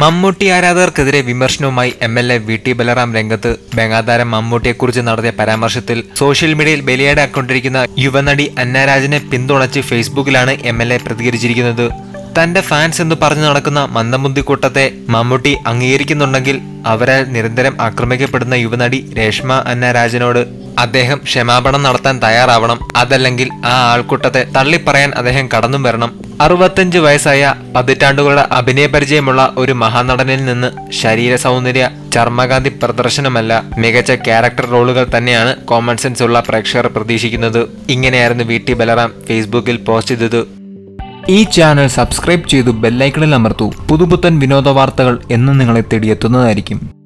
മമ്മൂട്ടി ആരാധകർക്കെതിരെ വിമർശനവുമായി M L A V T Balram രംഗത്ത് ബംഗാതാരം മമ്മൂട്ടിയെക്കുറിച്ച് നടത്തിയ പരാമർശത്തിൽ സോഷ്യൽ മീഡിയയിൽ ബലിയാടാക്കൊണ്ടിരിക്കുന്ന യുവനടി അന്നാരാജിനെ പിന്തുണച്ച് ഫേസ്ബുക്കിലാണ് എം എൽ എ പ്രതികരിച്ചിരിക്കുന്നത് തന്റെ ഫാൻസ് എന്ന് പറഞ്ഞു നടക്കുന്ന മന്ദമുന്തിക്കൂട്ടത്തെ മമ്മൂട്ടി അംഗീകരിക്കുന്നുണ്ടെങ്കിൽ അവരാൽ നിരന്തരം ആക്രമിക്കപ്പെടുന്ന യുവനടി രേഷ്മ അന്നാരാജനോട് അദ്ദേഹം ക്ഷമാപണം നടത്താൻ തയ്യാറാവണം അതല്ലെങ്കിൽ ആ ആൾക്കൂട്ടത്തെ തള്ളിപ്പറയാൻ അദ്ദേഹം കടന്നും വരണം അറുപത്തഞ്ച് വയസ്സായ പതിറ്റാണ്ടുകളുടെ അഭിനയ പരിചയമുള്ള ഒരു മഹാനടനിൽ നിന്ന് ശരീര സൗന്ദര്യ ചർമ്മകാന്തി പ്രദർശനമല്ല മികച്ച ക്യാരക്ടർ റോളുകൾ തന്നെയാണ് കോമൺ സെൻസ് ഉള്ള പ്രേക്ഷകർ പ്രതീക്ഷിക്കുന്നത് ഇങ്ങനെയായിരുന്നു വി ടി ബലറാം ഫേസ്ബുക്കിൽ പോസ്റ്റ് ചെയ്തത് ഈ ചാനൽ സബ്സ്ക്രൈബ് ചെയ്തു ബെല്ലൈക്കണിൽ അമർത്തൂ പുതുപുത്തൻ വിനോദ വാർത്തകൾ എന്ന് നിങ്ങളെ തേടിയെത്തുന്നതായിരിക്കും